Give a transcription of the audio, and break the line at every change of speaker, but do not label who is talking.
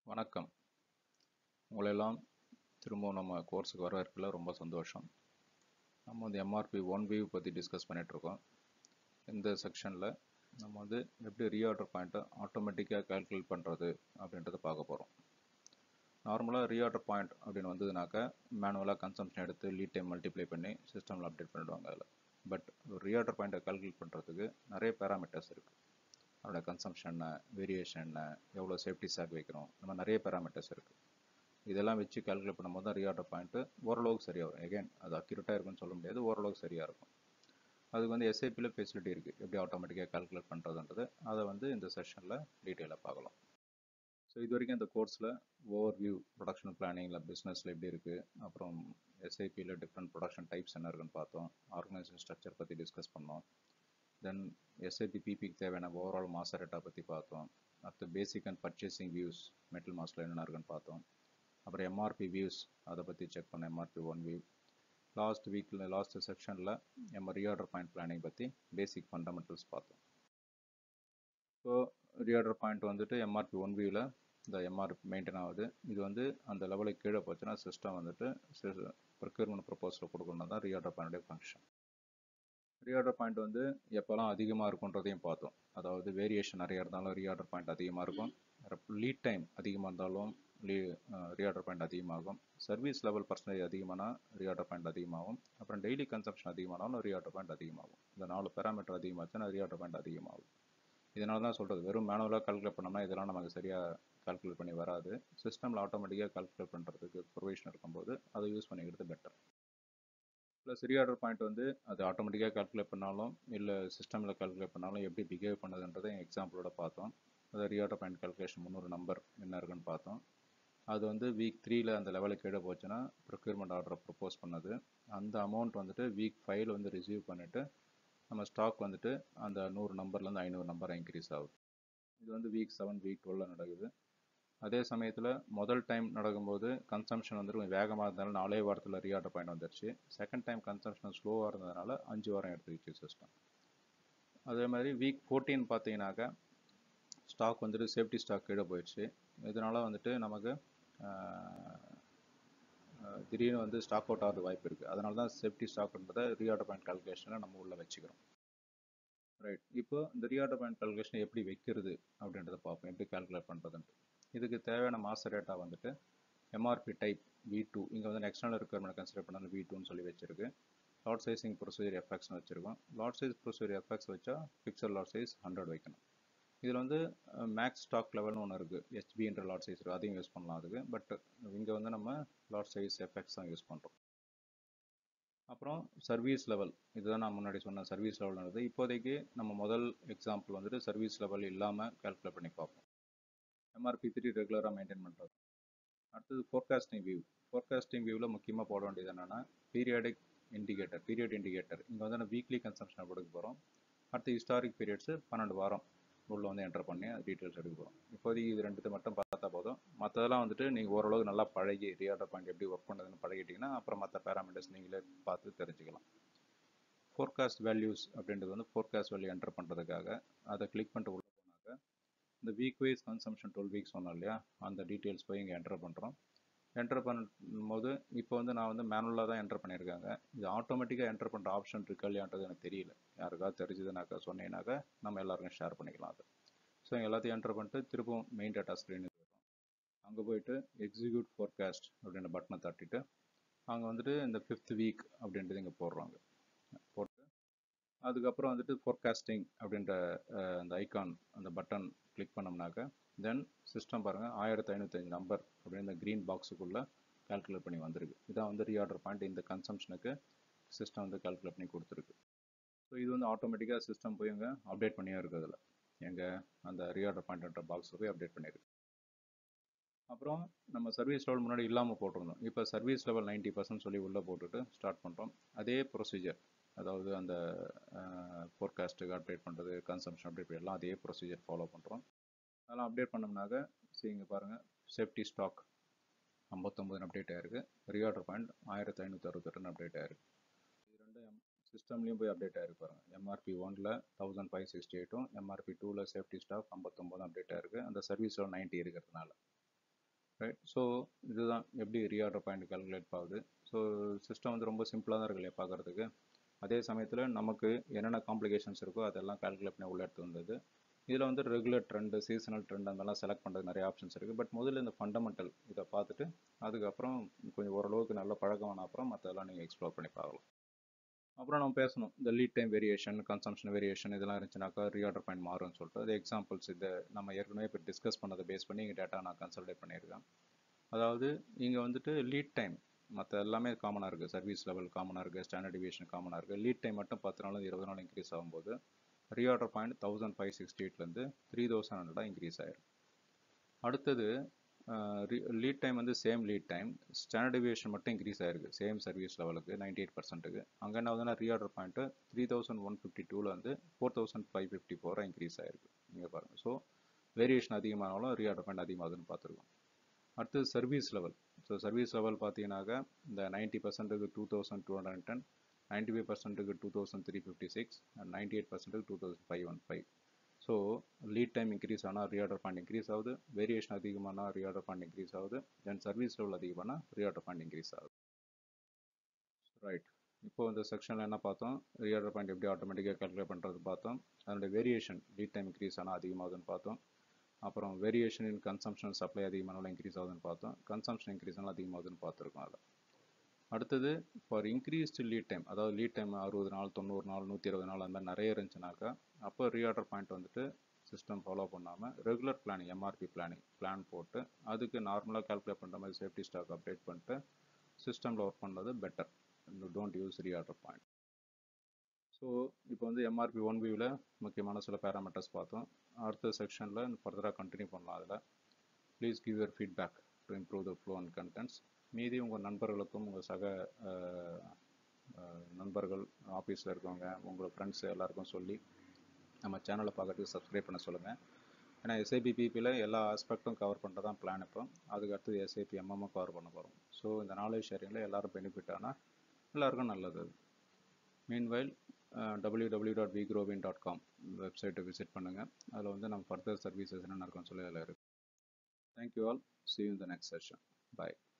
வணக்கம் உங்களெல்லாம் திரும்பவும் நம்ம கோர்ஸுக்கு வரவேற்கல ரொம்ப சந்தோஷம் நம்ம வந்து எம்ஆர்பி ஒன் வியூ பற்றி டிஸ்கஸ் பண்ணிகிட்ருக்கோம் இந்த செக்ஷனில் நம்ம வந்து எப்படி ரீஆர்டர் பாயிண்ட்டை ஆட்டோமேட்டிக்காக கால்குலேட் பண்ணுறது அப்படின்றத பார்க்க போகிறோம் நார்மலாக ரீஆர்டர் பாயிண்ட் அப்படின்னு வந்ததுனாக்கா மேனுவலாக கன்சம்ஷன் எடுத்து லீட் டைம் மல்டிப்ளை பண்ணி சிஸ்டமில் அப்டேட் பண்ணிடுவாங்க அதில் பட் ஒரு ரீஆர்டர் பாயிண்ட்டை கால்குலேட் பண்ணுறதுக்கு நிறைய பேராமீட்டர்ஸ் இருக்குது அதோட கன்சம்ஷன் என்ன வேரியேஷன் என்ன எவ்வளோ சேஃப்டி ஸ்டாக் வைக்கிறோம் இந்த மாதிரி நிறைய பேராமீட்டர்ஸ் இருக்குது இதெல்லாம் வச்சு கால்குலேட் பண்ணும்போது தான் ரீஆர்டர் பாயிண்ட்டு ஓரளவுக்கு சரியாக வரும் எகைன் அது அக்யூரேட்டாக இருக்குன்னு சொல்ல முடியாது ஓரளவுக்கு சரியாக இருக்கும் அதுக்கு வந்து எஸ்ஐபியில் ஃபெசிலிட்டி இருக்குது எப்படி ஆட்டோமேட்டிக்காக கால்குலேட் பண்ணுறதுன்றது அதை வந்து இந்த செஷனில் டீட்டெயிலாக பார்க்கலாம் ஸோ இது வரைக்கும் இந்த கோர்ஸில் ஓவர் வியூ ப்ரொடக்ஷன் பிளானிங்கில் பிஸ்னஸில் எப்படி இருக்குது அப்புறம் எஸ்ஐபியில் டிஃப்ரெண்ட் ப்ரொடக்ஷன் டைப்ஸ் என்ன இருக்குன்னு பார்த்தோம் ஆர்கனைசேஷன் ஸ்ட்ரக்சர் பற்றி டிஸ்கஸ் பண்ணோம் தென் எஸ்ஐபி பிபிக்கு தேவையான ஓவரால் மாஸ்டர் ரேட்டா பற்றி பார்த்தோம் அடுத்து basic and purchasing views metal மாஸ்டில் என்னென்ன இருக்குன்னு பார்த்தோம் அப்புறம் எம்ஆர்பி வியூஸ் அதை பற்றி செக் பண்ண எம்ஆர்பி ஒன் வியூ லாஸ்ட் வீக்கில் லாஸ்ட் செக்ஷனில் நம்ம ரீஆர்டர் பாயிண்ட் பிளானிங் பற்றி பேசிக் ஃபண்டமெண்டல்ஸ் பார்த்தோம் ஸோ ரீஆர்டர் பாயிண்ட் வந்துட்டு எம்ஆர்பி ஒன் வியூவில் இந்த எம்ஆர்பி மெயின்டைன் ஆகுது இது வந்து அந்த லெவலுக்கு கீழே போச்சுன்னா சிஸ்டம் வந்துட்டு ப்ரொக்யூர்மெண்ட் ப்ரப்போஸில் கொடுக்கணும் தான் ரீஆர்டர் பாயிண்டுடைய ஃபங்க்ஷன் ரீஆர்டர் பாயிண்ட் வந்து எப்போல்லாம் அதிகமாக இருக்குன்றதையும் பார்த்தோம் அதாவது வேரியேஷன் நிறைய இருந்தாலும் ரீஆர்டர் பாயிண்ட் அதிகமாக இருக்கும் லீட் டைம் அதிகமாக இருந்தாலும் லீ ரீஆர்டர் பாயிண்ட் அதிகமாகும் சர்வீஸ் லெவல் பர்சன்டேஜ் அதிகமானா ரீஆர்டர் பாயிண்ட் அதிகமாகும் அப்புறம் டெய்லி கன்சம்ஷன் அதிகமானாலும் ரீஆர்டர் பாயிண்ட் அதிகமாகும் இந்த நாலு பேராமீட்டர் அதிகமாச்சுன்னா ரீஆர்டர் பாயிண்ட் அதிகமாகும் இதனால தான் சொல்கிறது வெறும் மேனுவலாக கால்குலேட் பண்ணோம்னா இதெல்லாம் நமக்கு சரியாக கால்குலேட் பண்ணி வராது சிஸ்டமில் ஆட்டோமேட்டிக்காக கால்குலேட் பண்ணுறதுக்கு ப்ரொவிஷன் இருக்கும்போது அதை யூஸ் பண்ணிக்கிறது பெட்டர் ப்ளஸ் ரீஆர்டர் பாயிண்ட் வந்து அது ஆட்டோமேட்டிக்காக கால்குலேட் பண்ணாலும் இல்லை சிஸ்டமில் கால்குலேட் பண்ணாலும் எப்படி பிஹேவ் பண்ணுதுன்றதை எக்ஸாம்பிளோட பார்த்தோம் அது ரீஆர்டர் பாயிண்ட் கால்குலேஷன் முந்நூறு நம்பர் என்ன இருக்குன்னு பார்த்தோம் அது வந்து வீக் த்ரீல அந்த லெவலுக்கு கீழே போச்சுன்னா ப்ரொக்யூர்மெண்ட் ஆர்டரை ப்ரப்போஸ் பண்ணது அந்த அமௌண்ட் வந்துட்டு வீக் ஃபைவ்ல வந்து ரிசீவ் பண்ணிவிட்டு நம்ம ஸ்டாக் வந்துட்டு அந்த நூறு நம்பர்லேருந்து ஐநூறு நம்பர் இன்க்ரீஸ் ஆகுது இது வந்து வீக் செவன் வீக் டுவெல்ல நடக்குது அதே சமயத்தில் முதல் டைம் நடக்கும்போது கன்சம்ஷன் வந்துட்டு கொஞ்சம் வேகமாக இருந்தாலும் நாலே வாரத்தில் ரீஆர்டர் பாயிண்ட் வந்துருச்சு செகண்ட் டைம் கன்சம்ஷன் ஸ்லோவாக இருந்ததுனால அஞ்சு வாரம் எடுத்துக்கிச்சு சிஸ்டம் அதே மாதிரி வீக் ஃபோர்டீன் பார்த்தீங்கன்னாக்கா ஸ்டாக் வந்துட்டு சேஃப்டி ஸ்டாக் கீழே போயிடுச்சு இதனால் வந்துட்டு நமக்கு திடீர்னு வந்து ஸ்டாக் அவுட் ஆகிறது வாய்ப்பு இருக்குது அதனால தான் சேஃப்டி ஸ்டாக்ன்றதை ரீஆர்டர் பாயிண்ட் கால்குலேஷனில் நம்ம உள்ளே வச்சுக்கிறோம் ரைட் இப்போ இந்த ரீஆர்டர் பாயிண்ட் கால்குலேஷன் எப்படி வைக்கிறது அப்படின்றத பார்ப்போம் எப்படி கால்குலேட் பண்ணுறதுன்ட்டு இதுக்கு தேவையான மாஸ்டர் டேட்டா வந்துட்டு எம்ஆர்பி டைப் வி டூ இங்கே வந்து எக்ஸ்டர்னல் ரெக்குவயர்மெண்ட் கன்சிடர் பண்ணாலும் வி டூன்னு சொல்லி வச்சிருக்கு லாட் சைஸிங் ப்ரொசீஜர் எஃப்எக்ஸ்னு வச்சுருக்கோம் லாட் சைஸ் ப்ரொசீஜர் எஃப்எக்ஸ் வச்சா பிக்சல் லாட் சைஸ் ஹண்ட்ரட் வைக்கணும் இதில் வந்து மேக்ஸ் ஸ்டாக் லெவல்னு ஒன்று இருக்குது ஹெச்பின்ற லாட் சைஸ் இருக்குது அதையும் யூஸ் பண்ணலாம் அதுக்கு பட் இங்கே வந்து நம்ம லாட் சைஸ் எஃப்எக்ஸ் தான் யூஸ் பண்ணுறோம் அப்புறம் சர்வீஸ் லெவல் இதுதான் நான் முன்னாடி சொன்ன சர்வீஸ் லெவல்ன்றது இப்போதைக்கு நம்ம முதல் எக்ஸாம்பிள் வந்துட்டு சர்வீஸ் லெவல் இல்லாமல் கால்குலேட் பண்ணி பார்ப்போம் எம்ஆர்பி த்ரீ ரெகுலராக மெயின்டைன் பண்ணுறது அடுத்தது ஃபோர்காஸ்டிங் வியூ ஃபோர்காஸ்டிங் வியூவில் முக்கியமாக போட வேண்டியது என்னென்னா பீரியாடிக் இண்டிகேட்டர் பீரியட் இண்டிகேட்டர் இங்கே வந்து நம்ம வீக்லி கன்சம்ஷன் கொடுக்க போகிறோம் அடுத்து ஹிஸ்டாரிக் பீரியட்ஸு பன்னெண்டு வாரம் உள்ள வந்து என்டர் பண்ணி டீட்டெயில்ஸ் எடுக்க போகிறோம் இப்போதைக்கு இது ரெண்டுத்தை மட்டும் பார்த்தா போதும் மற்றதெல்லாம் வந்துட்டு நீங்கள் ஓரளவுக்கு நல்லா பழகி ரீஆர்டர் பாயிண்ட் எப்படி ஒர்க் பண்ணுறதுன்னு பழகிட்டிங்கன்னா அப்புறம் மற்ற பேராமீட்டர்ஸ் நீங்களே பார்த்து தெரிஞ்சுக்கலாம் ஃபோர்காஸ்ட் வேல்யூஸ் அப்படின்றது வந்து ஃபோர்காஸ்ட் வேல்யூ என்டர் பண்ணுறதுக்காக அதை கிளிக் பண்ணிட்டு உள்ள போனாக்க இந்த week wise consumption twelve weeks சொன்னோம் இல்லையா அந்த டீட்டெயில்ஸ் போய் இங்கே என்டர் பண்ணுறோம் என்டர் பண்ணும்போது இப்போ வந்து நான் வந்து மேனுவலாக தான் என்டர் பண்ணியிருக்காங்க இது ஆட்டோமேட்டிக்காக என்டர் பண்ணுற ஆப்ஷன் இருக்கா இல்லையான்றது எனக்கு தெரியல யாருக்காவது தெரிஞ்சதுனாக்கா சொன்னீங்கன்னாக்கா நம்ம எல்லாருக்கும் ஷேர் பண்ணிக்கலாம் அது ஸோ எல்லாத்தையும் என்டர் பண்ணிட்டு திரும்பவும் மெயின் டேட்டா ஸ்க்ரீனுக்கு வரும் அங்கே போயிட்டு எக்ஸிக்யூட் ஃபோர்காஸ்ட் அப்படின்ற பட்டனை தட்டிட்டு அங்கே வந்துட்டு இந்த ஃபிஃப்த் வீக் அப்படின்றது இங்கே போடுறாங்க போட்டு அதுக்கப்புறம் வந்துட்டு ஃபோர்காஸ்டிங் அப்படின்ற அந்த ஐக்கான் அந்த பட்டன் கிளிக் பண்ணோம்னாக்க தென் சிஸ்டம் பாருங்கள் ஆயிரத்தி ஐநூற்றஞ்சு நம்பர் அப்படின்னு இந்த க்ரீன் பாக்ஸுக்குள்ளே கால்குலேட் பண்ணி வந்திருக்கு இதான் வந்து ரீஆர்டர் பாயிண்ட் இந்த கன்சம்ஷனுக்கு சிஸ்டம் வந்து கால்குலேட் பண்ணி கொடுத்துருக்கு ஸோ இது வந்து ஆட்டோமேட்டிக்காக சிஸ்டம் போய் இங்கே அப்டேட் பண்ணியே இருக்குது அதில் எங்கள் அந்த ரீஆர்டர் பாயிண்ட்ன்ற பாக்ஸில் போய் அப்டேட் பண்ணியிருக்கு அப்புறம் நம்ம சர்வீஸ் லெவல் முன்னாடி இல்லாமல் போட்டிருந்தோம் இப்போ சர்வீஸ் லெவல் நைன்ட்டி பர்சன்ட் சொல்லி உள்ளே போட்டுட்டு ஸ்டார்ட் பண்ணுறோம் அதே ப்ரொசீஜர் அதாவது அந்த ஃபோர்காஸ்ட்டுக்கு அப்டேட் பண்ணுறது கன்சம்ஷன் அப்டேட் எல்லாம் அதே ப்ரொசீஜர் ஃபாலோ பண்ணுறோம் அதெல்லாம் அப்டேட் பண்ணோம்னாக்க சரி இங்கே பாருங்கள் சேஃப்டி ஸ்டாக் ஐம்பத்தொம்பதுன்னு அப்டேட் ஆயிருக்கு ரீஆர்டர் பாயிண்ட் ஆயிரத்தி ஐநூற்றி அறுபத்தெட்டுன்னு அப்டேட் ஆயிருக்கு இது ரெண்டும் சிஸ்டம்லேயும் போய் அப்டேட் ஆயிருக்கு பாருங்கள் எம்ஆர்பி ஒனில் தௌசண்ட் ஃபைவ் சிக்ஸ்டி எயிட்டும் எம்ஆர்பி டூவில் சேஃப்டி ஸ்டாக் ஐம்பத்தொம்பதும் அப்டேட் ஆயிருக்கு அந்த சர்வீஸில் நைன்ட்டி இருக்கிறதுனால ரைட் ஸோ இதுதான் எப்படி ரீஆர்டர் பாயிண்ட் கால்குலேட் ஆகுது ஸோ சிஸ்டம் வந்து ரொம்ப சிம்பிளாக தான் இருக்கு இல்லையா பார்க்குறதுக்கு அதே சமயத்தில் நமக்கு என்னென்ன காம்ப்ளிகேஷன்ஸ் இருக்கோ அதெல்லாம் கால்குலேட் பண்ணி உள்ள எடுத்து வந்தது இதில் வந்து ரெகுலர் ட்ரெண்டு சீசனல் ட்ரெண்ட் அதெல்லாம் செலக்ட் பண்ணுறது நிறைய ஆப்ஷன்ஸ் இருக்குது பட் முதல்ல இந்த ஃபண்டமெண்டல் இதை பார்த்துட்டு அதுக்கப்புறம் கொஞ்சம் ஓரளவுக்கு நல்ல பழக்கமான அப்புறம் மற்றதெல்லாம் நீங்கள் எக்ஸ்ப்ளோர் பண்ணி பார்க்கலாம் அப்புறம் நம்ம பேசணும் இந்த lead time variation consumption variation இதெல்லாம் இருந்துச்சுனாக்கா ரீஆர்டர் பாயிண்ட் மாறும்னு சொல்லிட்டு அது எக்ஸாம்பிள்ஸ் இதை நம்ம ஏற்கனவே இப்போ டிஸ்கஸ் பண்ணதை பேஸ் பண்ணி இங்கே டேட்டா நான் கன்சல்டேட் பண்ணியிருக்கேன் அதாவது இங்கே வந்துட்டு லீட் டைம் மற்ற எல்லாமே காமனாக இருக்குது சர்வீஸ் லெவல் காமனாக இருக்குது ஸ்டாண்டர்ட் டிவியேஷன் காமனாக இருக்குது லீட் டைம் மட்டும் பத்து நாள் இருபது நாள் இன்க்ரீஸ் ஆகும்போது reorder point thousand five sixty எயிட்லேருந்து த்ரீ தௌசண்ட் ஹண்ட்ரடாக இன்க்ரீஸ் ஆயிரும் அடுத்தது லீட் டைம் வந்து same lead time standard deviation மட்டும் இன்க்ரீஸ் ஆயிருக்கு சேம் சர்வீஸ் லெவலுக்கு நைன்டி எயிட் பர்சன்ட்டுக்கு அங்கே என்ன ஆகுதுன்னா reorder point three thousand one fifty டூவில் வந்து ஃபோர் தௌசண்ட் ஃபைவ் ஃபிஃப்டி ஃபோராக இன்க்ரீஸ் ஆயிருக்கு நீங்கள் பாருங்கள் ஸோ வேரியேஷன் அதிகமானாலும் ரீஆர்டர் பாயிண்ட் அதிகமாகுதுன்னு பார்த்துருக்கோம் அடுத்தது service level so service level பார்த்தீங்கன்னாக்கா இந்த நைன்ட்டி பர்சன்ட்டுக்கு two thousand two hundred ten ninety five பர்சன்ட்டுக்கு two thousand three fifty six and ninety eight பர்சன்ட்டுக்கு two thousand five one five so lead time increase ஆனால் reorder point increase ஆகுது variation அதிகமானால் reorder point increase ஆகுது then service level அதிகமானால் reorder point increase ஆகுது right இப்போ இந்த செக்ஷனில் என்ன பார்த்தோம் ரீஆர்டர் பாயிண்ட் எப்படி ஆட்டோமேட்டிக்காக கால்குலேட் பண்ணுறது பார்த்தோம் அதனுடைய வேரியேஷன் லீட் டைம் இன்க்ரீஸ் ஆனால் அதிகமாகுதுன்னு பார்த்தோம் அப்புறம் வேரியேஷன் இன் கன்சம்ஷன் சப்ளை அதிகமானாலும் இன்க்ரீஸ் ஆகுதுன்னு பார்த்தோம் கன்சம்ஷன் இன்க்ரீஸ் ஆனால் அதிகமாகுதுன்னு பார்த்துருக்கோம் அதில் அடுத்தது ஃபார் இன்க்ரீஸ்டு லீட் டைம் அதாவது லீட் டைம் அறுபது நாள் தொண்ணூறு நாள் நூற்றி இருபது நாள் அந்த மாதிரி நிறைய இருந்துச்சுனாக்கா அப்போ ரீஆர்டர் பாயிண்ட் வந்துட்டு சிஸ்டம் ஃபாலோ பண்ணாமல் regular planning MRP planning plan போட்டு அதுக்கு நார்மலாக கால்குலேட் பண்ணுற மாதிரி சேஃப்டி ஸ்டாக் அப்டேட் பண்ணிட்டு சிஸ்டமில் ஒர்க் பண்ணுறது better don't use reorder point so இப்போ வந்து எம்ஆர்பி ஒன் வியூவில் முக்கியமான சில பேராமீட்டர்ஸ் பார்த்தோம் அடுத்த செக்ஷனில் ஃபர்தராக கண்டினியூ பண்ணலாம் அதில் please give your feedback to improve the flow and contents மீதி உங்கள் நண்பர்களுக்கும் உங்கள் சக நண்பர்கள் ஆஃபீஸில் இருக்கவங்க உங்கள் ஃப்ரெண்ட்ஸ் எல்லாருக்கும் சொல்லி நம்ம சேனலை பார்க்கறதுக்கு சப்ஸ்கிரைப் பண்ண சொல்லுங்கள் ஏன்னா எஸ்ஐபி பிபியில் எல்லா ஆஸ்பெக்டும் கவர் பண்ணுறது தான் பிளான் இப்போ அதுக்கு அடுத்தது எஸ்ஐபி எம்எம்மும் கவர் பண்ண போகிறோம் ஸோ இந்த நாலேஜ் ஷேரிங்கில் எல்லோரும் பெனிஃபிட் ஆனால் எல்லாருக்கும் நல்லது மீன்வைல் டபிள்யூ டபிள்யூ டாட் விக்ரோவின் டாட் காம் வெப்சைட்டை விசிட் பண்ணுங்கள் அதில் வந்து நம்ம ஃபர்தர் சர்வீசஸ் என்ன இருக்குன்னு சொல்லி அதில் இருக்குது தேங்க்யூ ஆல் சி யூ இந்த நெக்ஸ்ட் செஷன் பாய்